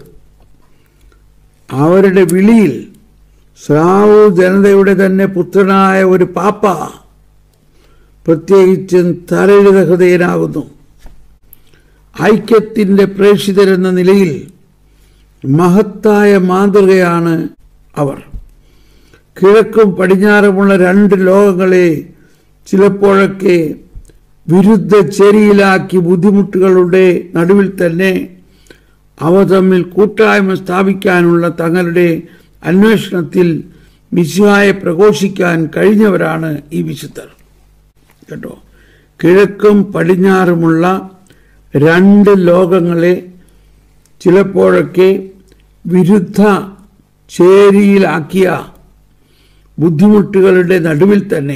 അവരുടെ വിളിയിൽ സ്രാവു ജനതയുടെ തന്നെ പുത്രനായ ഒരു പാപ്പ പ്രത്യേകിച്ചും തരളിത ഹൃദയനാകുന്നു ഐക്യത്തിൻ്റെ പ്രേക്ഷിതരെന്ന നിലയിൽ മഹത്തായ മാതൃകയാണ് അവർ കിഴക്കും പടിഞ്ഞാറുമുള്ള രണ്ട് ലോകങ്ങളെ ചിലപ്പോഴൊക്കെ വിരുദ്ധ ചേരിയിലാക്കി ബുദ്ധിമുട്ടുകളുടെ നടുവിൽ തന്നെ അവ തമ്മിൽ കൂട്ടായ്മ സ്ഥാപിക്കാനുള്ള തങ്ങളുടെ അന്വേഷണത്തിൽ മിശുഹായെ പ്രഘോഷിക്കാൻ കഴിഞ്ഞവരാണ് ഈ വിശുദ്ധർ കേട്ടോ കിഴക്കും പടിഞ്ഞാറുമുള്ള രണ്ട് ലോകങ്ങളെ ചിലപ്പോഴൊക്കെ വിരുദ്ധ ചേരിയിലാക്കിയ ബുദ്ധിമുട്ടുകളുടെ നടുവിൽ തന്നെ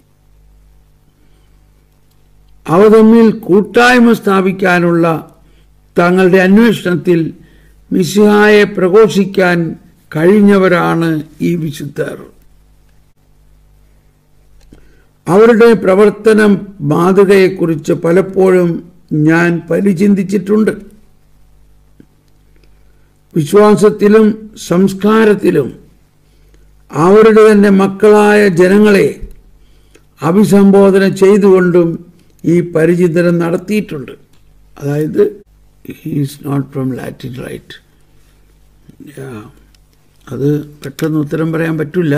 അവ തമ്മിൽ കൂട്ടായ്മ സ്ഥാപിക്കാനുള്ള തങ്ങളുടെ അന്വേഷണത്തിൽ മിശിഹായെ പ്രഘോഷിക്കാൻ കഴിഞ്ഞവരാണ് ഈ വിശുദ്ധർ അവരുടെ പ്രവർത്തനം മാതൃകയെക്കുറിച്ച് പലപ്പോഴും ഞാൻ പരിചിന്തിച്ചിട്ടുണ്ട് വിശ്വാസത്തിലും സംസ്കാരത്തിലും അവരുടെ തന്നെ മക്കളായ ജനങ്ങളെ അഭിസംബോധന ചെയ്തുകൊണ്ടും ഈ പരിചിന്തനം നടത്തിയിട്ടുണ്ട് അതായത് he's not from Latin right അത് പെട്ടെന്ന് ഉത്തരം പറയാൻ പറ്റില്ല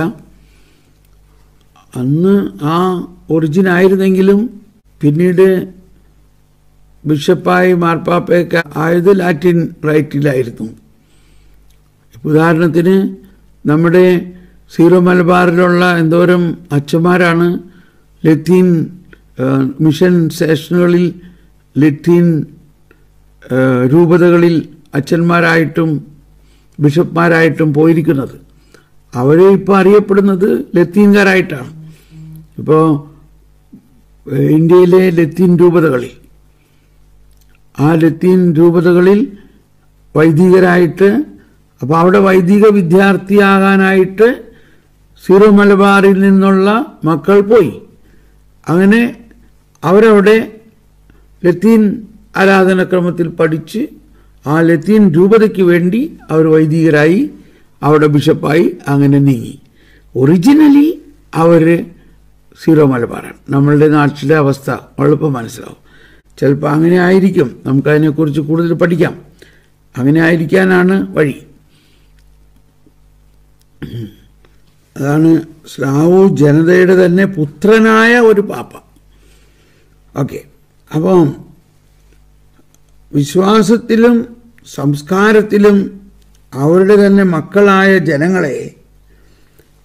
അന്ന് ആ ഒറിജിൻ ആയിരുന്നെങ്കിലും പിന്നീട് ബിഷപ്പായി മാർപ്പാപ്പയൊക്കെ ആയത് ലാറ്റിൻ റൈറ്റിലായിരുന്നു ഉദാഹരണത്തിന് നമ്മുടെ സീറോ മലബാറിലുള്ള എന്തോരം അച്ഛന്മാരാണ് ലത്തീൻ മിഷൻ സ്റ്റേഷനുകളിൽ ലത്തീൻ രൂപതകളിൽ അച്ഛന്മാരായിട്ടും ബിഷപ്പ്മാരായിട്ടും പോയിരിക്കുന്നത് അവരെ ഇപ്പോൾ അറിയപ്പെടുന്നത് ലത്തീൻകാരായിട്ടാണ് ഇപ്പോൾ ഇന്ത്യയിലെ ലത്തീൻ രൂപതകളിൽ ആ ലത്തീൻ രൂപതകളിൽ വൈദികരായിട്ട് അപ്പോൾ അവിടെ വൈദിക വിദ്യാർത്ഥിയാകാനായിട്ട് സീറോ മലബാറിൽ നിന്നുള്ള മക്കൾ പോയി അങ്ങനെ അവരവിടെ ലത്തീൻ ആരാധനക്രമത്തിൽ പഠിച്ച് ആ ലത്തീൻ രൂപതയ്ക്ക് വേണ്ടി അവർ വൈദികരായി അവിടെ ബിഷപ്പായി അങ്ങനെ നീങ്ങി ഒറിജിനലി അവർ സീറോ മലബാറാണ് നമ്മളുടെ നാട്ടിലെ അവസ്ഥ എളുപ്പം മനസ്സിലാവും ചിലപ്പോൾ അങ്ങനെ ആയിരിക്കും നമുക്കതിനെക്കുറിച്ച് കൂടുതൽ പഠിക്കാം അങ്ങനെ ആയിരിക്കാനാണ് വഴി അതാണ് സ്ലാവു ജനതയുടെ തന്നെ പുത്രനായ ഒരു പാപ്പ ഓക്കെ അപ്പം വിശ്വാസത്തിലും സംസ്കാരത്തിലും അവരുടെ തന്നെ മക്കളായ ജനങ്ങളെ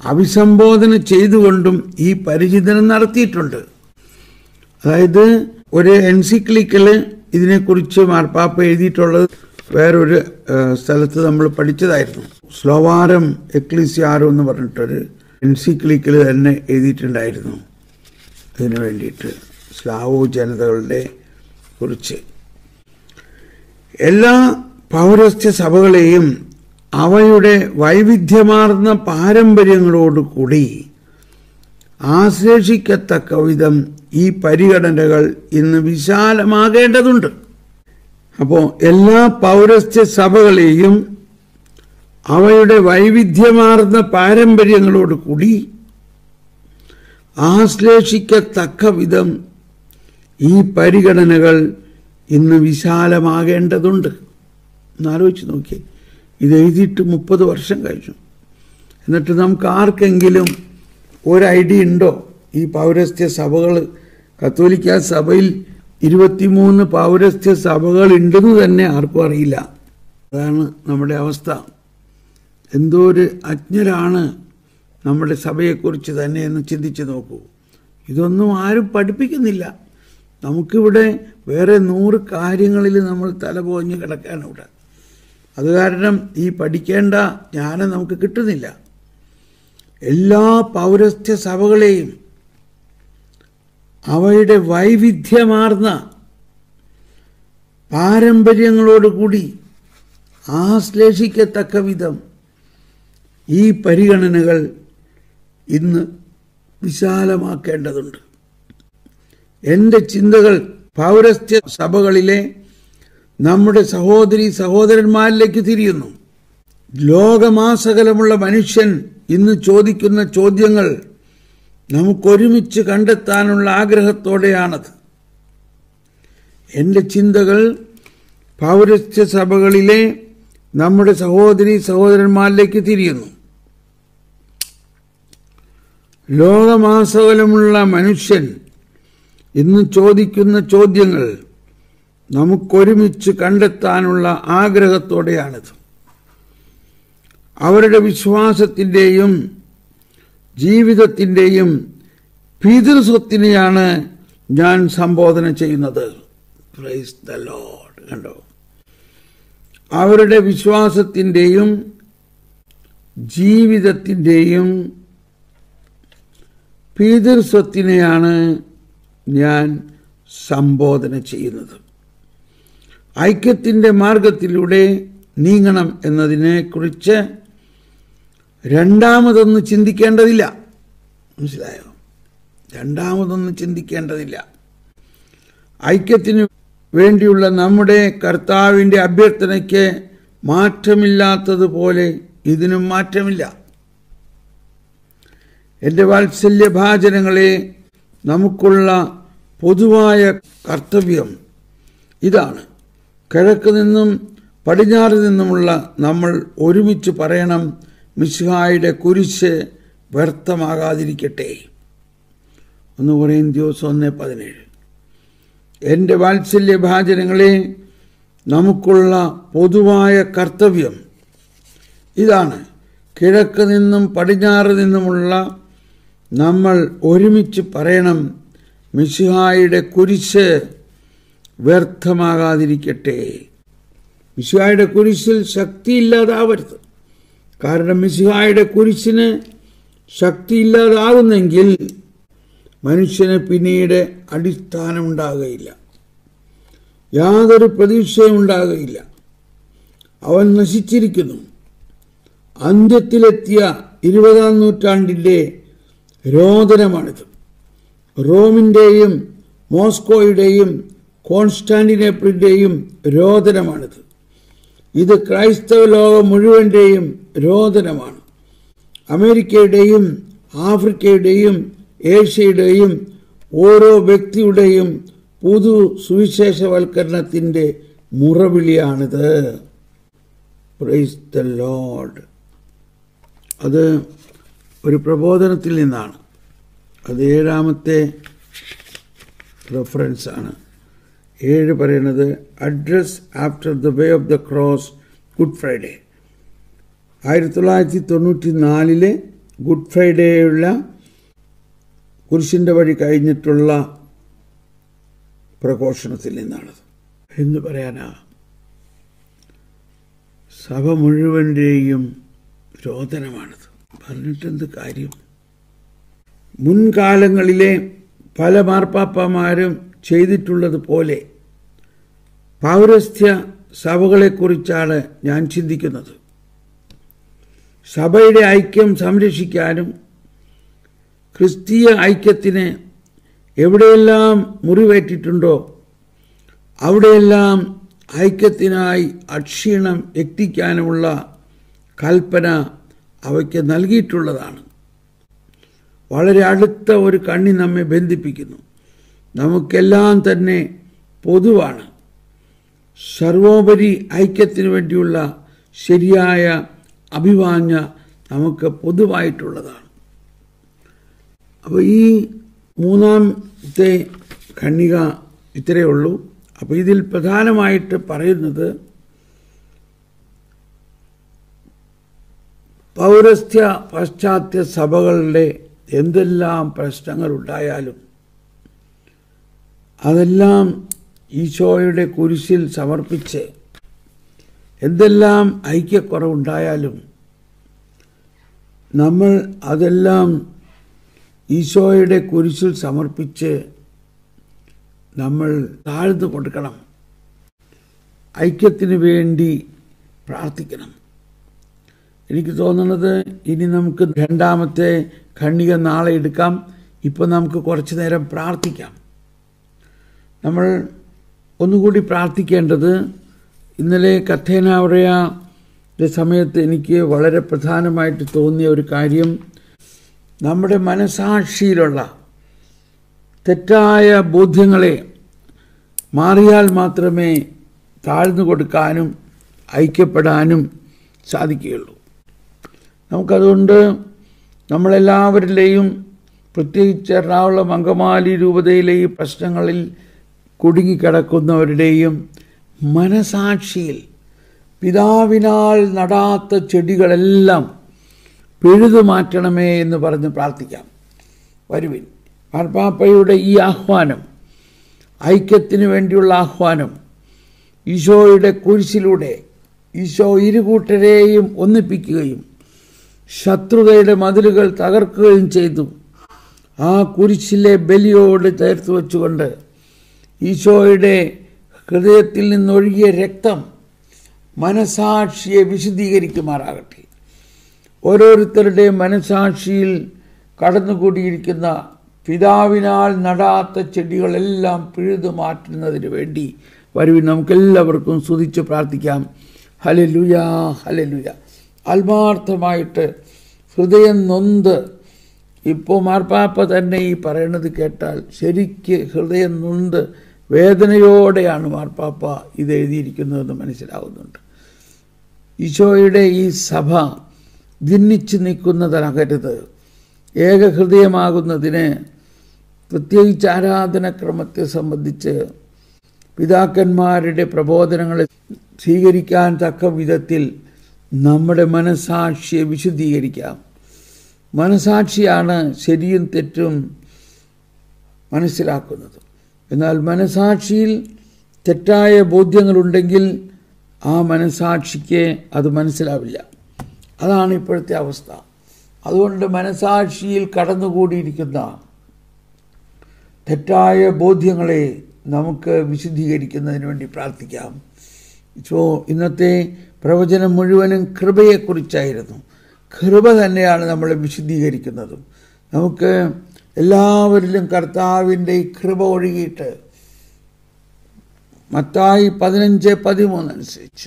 അഭിസംബോധന ചെയ്തുകൊണ്ടും ഈ പരിചിതനം നടത്തിയിട്ടുണ്ട് അതായത് ഒരു എൻസിക്ലിക്കല് ഇതിനെക്കുറിച്ച് മാർപ്പാപ്പ എഴുതിയിട്ടുള്ളത് വേറൊരു ഏഹ്, സ്ഥലത്ത് നമ്മൾ പഠിച്ചതായിരുന്നു സ്ലോവാരം എക്ലിസിയാരോ എന്ന് പറഞ്ഞിട്ടൊരു എൻസിക്ലിക്കൽ തന്നെ എഴുതിയിട്ടുണ്ടായിരുന്നു ഇതിനു വേണ്ടിയിട്ട് സ്ലാവോ ജനതകളുടെ കുറിച്ച് എല്ലാ പൗരസ്ത്യ സഭകളെയും അവയുടെ വൈവിധ്യമാർന്ന പാരമ്പര്യങ്ങളോടുകൂടി ആശ്ലേഷിക്കത്തക്ക വിധം ഈ പരിഗണനകൾ ഇന്ന് വിശാലമാകേണ്ടതുണ്ട് അപ്പോൾ എല്ലാ പൗരസ്ത്യ സഭകളെയും അവയുടെ വൈവിധ്യമാർന്ന പാരമ്പര്യങ്ങളോടുകൂടി ആശ്ലേഷിക്കത്തക്ക വിധം ഈ പരിഗണനകൾ ഇന്ന് വിശാലമാകേണ്ടതുണ്ട് എന്നാലോചിച്ച് നോക്കിയേ ഇത് എഴുതിയിട്ട് മുപ്പത് വർഷം കഴിഞ്ഞു എന്നിട്ട് നമുക്ക് ആർക്കെങ്കിലും ഒരു ഐഡിയ ഉണ്ടോ ഈ പൗരസ്ത്യ സഭകൾ കത്തോലിക്ക സഭയിൽ ഇരുപത്തിമൂന്ന് പൗരസ്ത്യ സഭകൾ ഉണ്ടെന്ന് തന്നെ ആർക്കും അറിയില്ല അതാണ് നമ്മുടെ അവസ്ഥ എന്തോ ഒരു അജ്ഞരാണ് നമ്മുടെ സഭയെക്കുറിച്ച് തന്നെ എന്ന് ചിന്തിച്ച് നോക്കൂ ഇതൊന്നും ആരും പഠിപ്പിക്കുന്നില്ല നമുക്കിവിടെ വേറെ നൂറ് കാര്യങ്ങളിൽ നമ്മൾ തലപോഞ്ഞ് കിടക്കാണ് ഇവിടെ അത് കാരണം ഈ പഠിക്കേണ്ട ജ്ഞാനം നമുക്ക് കിട്ടുന്നില്ല എല്ലാ പൗരസ്ത്യ സഭകളെയും അവയുടെ വൈവിധ്യമാർന്ന പാരമ്പര്യങ്ങളോടുകൂടി ആശ്ലേഷിക്കത്തക്ക വിധം ഈ പരിഗണനകൾ ഇന്ന് വിശാലമാക്കേണ്ടതുണ്ട് എൻ്റെ ചിന്തകൾ പൗരസ്ത്യ സഭകളിലെ നമ്മുടെ സഹോദരി സഹോദരന്മാരിലേക്ക് തിരിയുന്നു ലോകമാസകലമുള്ള മനുഷ്യൻ ഇന്ന് ചോദിക്കുന്ന ചോദ്യങ്ങൾ നമുക്കൊരുമിച്ച് കണ്ടെത്താനുള്ള ആഗ്രഹത്തോടെയാണത് എൻ്റെ ചിന്തകൾ പൗരസ്ത്യ സഭകളിലെ നമ്മുടെ സഹോദരി സഹോദരന്മാരിലേക്ക് തിരിയുന്നു ലോകമാസകലമുള്ള മനുഷ്യൻ ഇന്ന് ചോദിക്കുന്ന ചോദ്യങ്ങൾ നമുക്കൊരുമിച്ച് കണ്ടെത്താനുള്ള ആഗ്രഹത്തോടെയാണിത് അവരുടെ വിശ്വാസത്തിൻ്റെയും ജീവിതത്തിൻ്റെയും പിതൃസ്വത്തിനെയാണ് ഞാൻ സംബോധന ചെയ്യുന്നത് പ്രൈസ് ദ ലോഡ് കണ്ടോ അവരുടെ വിശ്വാസത്തിൻ്റെയും ജീവിതത്തിൻ്റെയും പിതൃസ്വത്തിനെയാണ് ഞാൻ സംബോധന ചെയ്യുന്നത് ഐക്യത്തിൻ്റെ മാർഗത്തിലൂടെ നീങ്ങണം എന്നതിനെക്കുറിച്ച് രണ്ടാമതൊന്ന് ചിന്തിക്കേണ്ടതില്ല മനസ്സിലായോ രണ്ടാമതൊന്ന് ചിന്തിക്കേണ്ടതില്ല ഐക്യത്തിന് വേണ്ടിയുള്ള നമ്മുടെ കർത്താവിൻ്റെ അഭ്യർത്ഥനയ്ക്ക് മാറ്റമില്ലാത്തതുപോലെ ഇതിനും മാറ്റമില്ല എൻ്റെ വാത്സല്യഭാചനങ്ങളെ നമുക്കുള്ള പൊതുവായ കർത്തവ്യം ഇതാണ് കിഴക്ക് നിന്നും പടിഞ്ഞാറ് നിന്നുമുള്ള നമ്മൾ ഒരുമിച്ച് പറയണം മിസ്ഹായുടെ കുരിശ് വ്യർത്ഥമാകാതിരിക്കട്ടെ ഒന്ന് പറയും ദിവസം ഒന്ന് പതിനേഴ് എൻ്റെ വാത്സല്യഭാചനങ്ങളെ നമുക്കുള്ള പൊതുവായ കർത്തവ്യം ഇതാണ് കിഴക്ക് നിന്നും പടിഞ്ഞാറ് നിന്നുമുള്ള നമ്മൾ ഒരുമിച്ച് പറയണം മിശിഹായുടെ കുരിശ് വ്യർത്ഥമാകാതിരിക്കട്ടെ മിശിഹായുടെ കുരിശിൽ ശക്തിയില്ലാതാവരുത് കാരണം മിശിഹായുടെ കുരിശിന് ശക്തിയില്ലാതാകുന്നെങ്കിൽ മനുഷ്യന് പിന്നീട് അടിസ്ഥാനമുണ്ടാകുകയില്ല യാതൊരു പ്രതീക്ഷയും ഉണ്ടാകുകയില്ല അവൻ നശിച്ചിരിക്കുന്നു അന്ത്യത്തിലെത്തിയ ഇരുപതാം നൂറ്റാണ്ടിൻ്റെ രോദനമാണിത് റോമിൻ്റെയും മോസ്കോയുടെയും കോൺസ്റ്റാന്റിനേപ്പിളിൻ്റെയും രോദനമാണിത് ഇത് ക്രൈസ്തവ ലോകം മുഴുവൻ്റെയും രോദനമാണ് അമേരിക്കയുടെയും ആഫ്രിക്കയുടെയും ഏഷ്യയുടെയും ഓരോ വ്യക്തിയുടെയും പുതു സുവിശേഷവൽക്കരണത്തിൻ്റെ മുറവിളിയാണിത് പ്രൈസ് ദ ലോഡ് അത് ഒരു പ്രബോധനത്തിൽ നിന്നാണ് അത് ഏഴാമത്തെ റെഫറൻസ് ആണ് ഏഴ് പറയുന്നത് address after the way of the cross Good Friday ആയിരത്തി തൊള്ളായിരത്തി തൊണ്ണൂറ്റി നാലിലെ ഗുഡ് ഫ്രൈഡേയുള്ള കുരിശിൻ്റെ വഴി കഴിഞ്ഞിട്ടുള്ള പ്രഘോഷണത്തിൽ നിന്നാണത് എന്ന് പറയാനാ സഭ മുഴുവൻ്റെയും രോദനമാണത് പറഞ്ഞിട്ടെന്ത് കാര്യം മുൻകാലങ്ങളിലെ പല മാർപ്പാപ്പമാരും ചെയ്തിട്ടുള്ളതുപോലെ പൗരസ്ത്യ സഭകളെക്കുറിച്ചാണ് ഞാൻ ചിന്തിക്കുന്നത് സഭയുടെ ഐക്യം സംരക്ഷിക്കാനും ക്രിസ്തീയ ഐക്യത്തിന് എവിടെയെല്ലാം മുറിവേറ്റിട്ടുണ്ടോ അവിടെയെല്ലാം ഐക്യത്തിനായി അക്ഷീണം എത്തിക്കാനുമുള്ള കൽപ്പന അവയ്ക്ക് നൽകിയിട്ടുള്ളതാണ് വളരെ അടുത്ത ഒരു കണ്ണി നമ്മെ ബന്ധിപ്പിക്കുന്നു നമുക്കെല്ലാം തന്നെ പൊതുവാണ് സർവോപരി ഐക്യത്തിന് വേണ്ടിയുള്ള ശരിയായ അഭിവാഞ്ഞ നമുക്ക് പൊതുവായിട്ടുള്ളതാണ് അപ്പോൾ ഈ മൂന്നാമത്തെ ഖണ്ണിക ഇത്രയേ ഉള്ളൂ അപ്പോൾ ഇതിൽ പ്രധാനമായിട്ട് പറയുന്നത് പൗരസ്ത്യ പാശ്ചാത്യ സഭകളുടെ എന്തെല്ലാം പ്രശ്നങ്ങൾ ഉണ്ടായാലും അതെല്ലാം ഈശോയുടെ കുരിശിൽ സമർപ്പിച്ച് എന്തെല്ലാം ഐക്യക്കുറവുണ്ടായാലും നമ്മൾ അതെല്ലാം ഈശോയുടെ കുരിശിൽ സമർപ്പിച്ച് നമ്മൾ താഴ്ന്നു കൊടുക്കണം ഐക്യത്തിന് വേണ്ടി പ്രാർത്ഥിക്കണം എനിക്ക് തോന്നുന്നത് ഇനി നമുക്ക് രണ്ടാമത്തെ ഖണ്ഡിക നാളെ എടുക്കാം ഇപ്പോൾ നമുക്ക് കുറച്ചു നേരം പ്രാർത്ഥിക്കാം നമ്മൾ ഒന്നുകൂടി പ്രാർത്ഥിക്കേണ്ടത് ഇന്നലെ കഥേനാവറയുടെ സമയത്ത് എനിക്ക് വളരെ പ്രധാനമായിട്ട് തോന്നിയ ഒരു കാര്യം നമ്മുടെ മനസാക്ഷിയിലുള്ള തെറ്റായ ബോധ്യങ്ങളെ മാറിയാൽ മാത്രമേ താഴ്ന്നു കൊടുക്കാനും ഐക്യപ്പെടാനും സാധിക്കുകയുള്ളൂ നമുക്കതുകൊണ്ട് നമ്മളെല്ലാവരിലെയും പ്രത്യേകിച്ച് എറണാകുളം അങ്കമാലി രൂപതയിലെ ഈ പ്രശ്നങ്ങളിൽ കുടുങ്ങിക്കിടക്കുന്നവരുടെയും മനസാക്ഷിയിൽ പിതാവിനാൽ നടാത്ത ചെടികളെല്ലാം പിഴുതു മാറ്റണമേ എന്ന് പറഞ്ഞ് പ്രാർത്ഥിക്കാം വരുവിൻ മാർപ്പാപ്പയുടെ ഈ ആഹ്വാനം ഐക്യത്തിന് വേണ്ടിയുള്ള ആഹ്വാനം ഈശോയുടെ കുരിശിലൂടെ ഈശോ ഇരുകൂട്ടരെയും ഒന്നിപ്പിക്കുകയും ശത്രുതയുടെ മതിലുകൾ തകർക്കുകയും ചെയ്തു ആ കുരിശിലെ ബലിയോട് ചേർത്ത് വെച്ചുകൊണ്ട് ഈശോയുടെ ഹൃദയത്തിൽ നിന്നൊഴുകിയ രക്തം മനസാക്ഷിയെ വിശദീകരിക്കുമാറാകട്ടെ ഓരോരുത്തരുടെ മനസാക്ഷിയിൽ കടന്നുകൂടിയിരിക്കുന്ന പിതാവിനാൽ നടാത്ത ചെടികളെല്ലാം പിഴുതു മാറ്റുന്നതിന് വേണ്ടി വരുവിൻ നമുക്കെല്ലാവർക്കും സ്തുതിച്ച് പ്രാർത്ഥിക്കാം ഹലലുയ ഹലലുയ ആത്മാർത്ഥമായിട്ട് ഹൃദയം നൊന്ത് ഇപ്പോൾ മാർപ്പാപ്പ തന്നെ ഈ പറയണത് കേട്ടാൽ ശരിക്ക് ഹൃദയം നൊന്ത് വേദനയോടെയാണ് മാർപ്പാപ്പ ഇത് എഴുതിയിരിക്കുന്നതെന്ന് മനസ്സിലാവുന്നുണ്ട് ഈശോയുടെ ഈ സഭ ഭിന്നിച്ചു നിൽക്കുന്നതാകരുത് ഏകഹൃദയമാകുന്നതിന് പ്രത്യേകിച്ച് ആരാധനക്രമത്തെ സംബന്ധിച്ച് പിതാക്കന്മാരുടെ പ്രബോധനങ്ങളെ സ്വീകരിക്കാൻ തക്ക വിധത്തിൽ നമ്മുടെ മനസാക്ഷിയെ വിശുദ്ധീകരിക്കാം മനസാക്ഷിയാണ് ശരിയും തെറ്റും മനസ്സിലാക്കുന്നത് എന്നാൽ മനസാക്ഷിയിൽ തെറ്റായ ബോധ്യങ്ങളുണ്ടെങ്കിൽ ആ മനസാക്ഷിക്ക് അത് മനസ്സിലാവില്ല അതാണ് ഇപ്പോഴത്തെ അവസ്ഥ അതുകൊണ്ട് മനസാക്ഷിയിൽ കടന്നുകൂടിയിരിക്കുന്ന തെറ്റായ ബോധ്യങ്ങളെ നമുക്ക് വിശുദ്ധീകരിക്കുന്നതിന് വേണ്ടി പ്രാർത്ഥിക്കാം സോ ഇന്നത്തെ പ്രവചനം മുഴുവനും കൃപയെക്കുറിച്ചായിരുന്നു കൃപ തന്നെയാണ് നമ്മളെ വിശുദ്ധീകരിക്കുന്നതും നമുക്ക് എല്ലാവരിലും കർത്താവിൻ്റെ ഈ കൃപ ഒഴുകിയിട്ട് മത്തായി പതിനഞ്ച് പതിമൂന്ന് അനുസരിച്ച്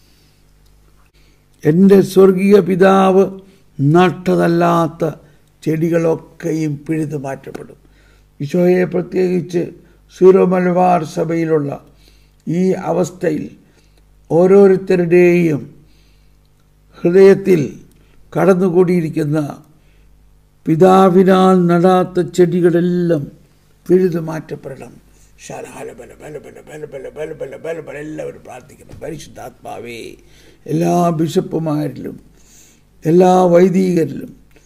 എൻ്റെ സ്വർഗീയ പിതാവ് നട്ടതല്ലാത്ത ചെടികളൊക്കെയും പിഴുതു മാറ്റപ്പെടും ഈശോയെ പ്രത്യേകിച്ച് സീറോ മലബാർ സഭയിലുള്ള ഈ അവസ്ഥയിൽ ഓരോരുത്തരുടെയും ഹൃദയത്തിൽ കടന്നുകൂടിയിരിക്കുന്ന പിതാവിനാൽ നടാത്ത ചെടികളെല്ലാം പിഴുതു മാറ്റപ്പെടണം ശാലാല ബല ബല ബല ബല ബല ബല ബല ബല ബല എല്ലാവരും പ്രാർത്ഥിക്കണം പരിശുദ്ധാത്മാവേ എല്ലാ ബിഷപ്പുമാരിലും എല്ലാ വൈദികരിലും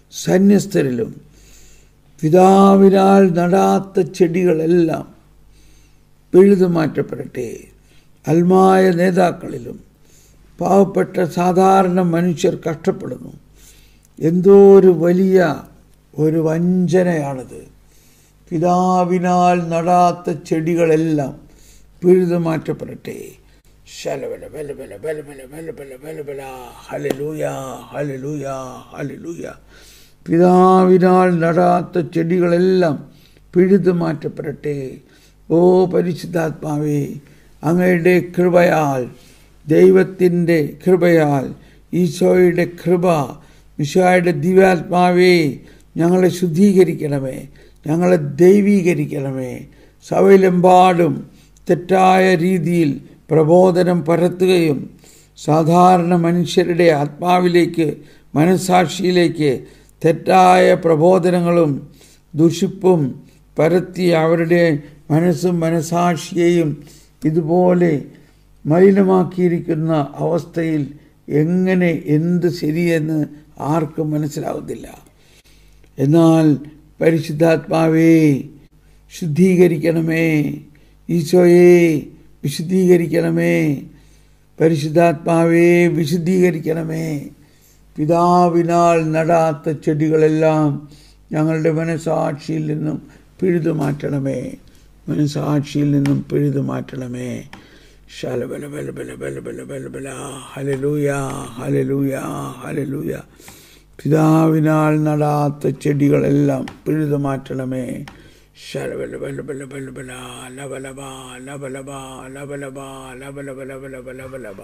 സന്യസ്തരിലും പിതാവിനാൽ നടാത്ത ചെടികളെല്ലാം പിഴുതു മാറ്റപ്പെടട്ടെ അൽമായ നേതാക്കളിലും പാവപ്പെട്ട സാധാരണ മനുഷ്യർ കഷ്ടപ്പെടുന്നു എന്തോ ഒരു വലിയ ഒരു വഞ്ചനയാണിത് പിതാവിനാൽ നടാത്ത ചെടികളെല്ലാം പിഴുതു മാറ്റപ്പെടട്ടെ ശലബല ബല ബല ബല ബല ബല ബല ബല ബല ഹലലൂയ ഹലലൂയ ഹലലൂയ പിതാവിനാൽ നടാത്ത ചെടികളെല്ലാം പിഴുതു മാറ്റപ്പെടട്ടെ ഓ പരിശുദ്ധാത്മാവേ അങ്ങയുടെ കൃപയാൽ ദൈവത്തിൻ്റെ കൃപയാൽ ഈശോയുടെ കൃപ ഈശോയുടെ ദിവ്യാത്മാവേ ഞങ്ങളെ ശുദ്ധീകരിക്കണമേ ഞങ്ങളെ ദൈവീകരിക്കണമേ സഭയിലെമ്പാടും തെറ്റായ രീതിയിൽ പ്രബോധനം പരത്തുകയും സാധാരണ മനുഷ്യരുടെ ആത്മാവിലേക്ക് മനസാക്ഷിയിലേക്ക് തെറ്റായ പ്രബോധനങ്ങളും ദുഷിപ്പും പരത്തി അവരുടെ മനസ്സും മനസാക്ഷിയെയും ഇതുപോലെ മലിനമാക്കിയിരിക്കുന്ന അവസ്ഥയിൽ എങ്ങനെ എന്ത് ശരിയെന്ന് ആർക്കും മനസ്സിലാവുന്നില്ല എന്നാൽ പരിശുദ്ധാത്മാവേ ശുദ്ധീകരിക്കണമേ ഈശോയെ വിശുദ്ധീകരിക്കണമേ പരിശുദ്ധാത്മാവേ വിശുദ്ധീകരിക്കണമേ പിതാവിനാൽ നടാത്ത ചെടികളെല്ലാം ഞങ്ങളുടെ മനസാക്ഷിയിൽ നിന്നും പിഴുതു മാറ്റണമേ മനസാക്ഷിയിൽ നിന്നും പിഴുതു മാറ്റണമേ ശലബല ബല ബല ബല ബല ബല ബല ഹലലൂയ ഹലലൂയ ഹലലൂയ പിതാവിനാൽ നടാത്ത ചെടികളെല്ലാം പിഴുതു മാറ്റണമേ ശലബല ബല ബല ബല ബല ലബലബ ലബലബ ലബലബ ലബലബ ലബലബ ലബലബ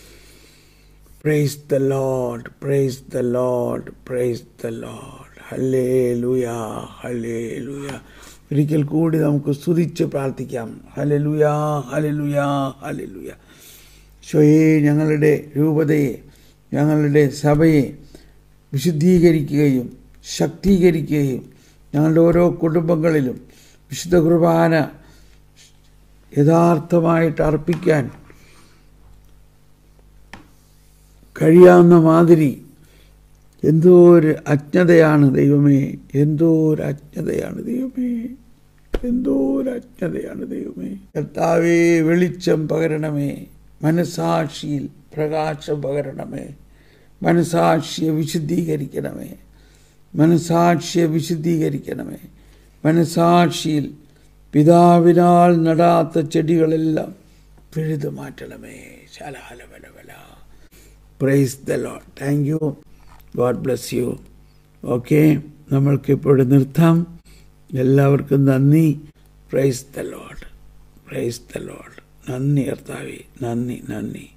praise the Lord praise the Lord praise the Lord ഹലേ ലുയ ഹലേ ലുയ ഒരിക്കൽ കൂടി നമുക്ക് സ്തുതിച്ച് പ്രാർത്ഥിക്കാം ഹലലുയ ഹലലുയ ഹലലുയ ഷോയെ ഞങ്ങളുടെ രൂപതയെ ഞങ്ങളുടെ സഭയെ വിശുദ്ധീകരിക്കുകയും ശക്തീകരിക്കുകയും ഞങ്ങളുടെ ഓരോ കുടുംബങ്ങളിലും വിശുദ്ധ കുർബാന യഥാർത്ഥമായിട്ട് അർപ്പിക്കാൻ കഴിയാവുന്ന മാതിരി എന്തോ ഒരു അജ്ഞതയാണ് ദൈവമേ എന്തോ ഒരു അജ്ഞതയാണ് ദൈവമേ എന്തോ ഒരു അജ്ഞതയാണ് ദൈവമേ കർത്താവേ വെളിച്ചം പകരണമേ മനസാക്ഷിയിൽ പ്രകാശം പകരണമേ മനസാക്ഷിയെ വിശുദ്ധീകരിക്കണമേ മനസാക്ഷിയെ വിശുദ്ധീകരിക്കണമേ മനസാക്ഷിയിൽ പിതാവിനാൽ നടാത്ത ചെടികളെല്ലാം പിഴുതു മാറ്റണമേ ശലഹലബലബല praise the Lord thank you God bless you okay നമ്മൾക്കിപ്പോൾ നിർത്താം എല്ലാവർക്കും നന്ദി praise the Lord praise the Lord നന്ദി കർത്താവേ നന്ദി നന്ദി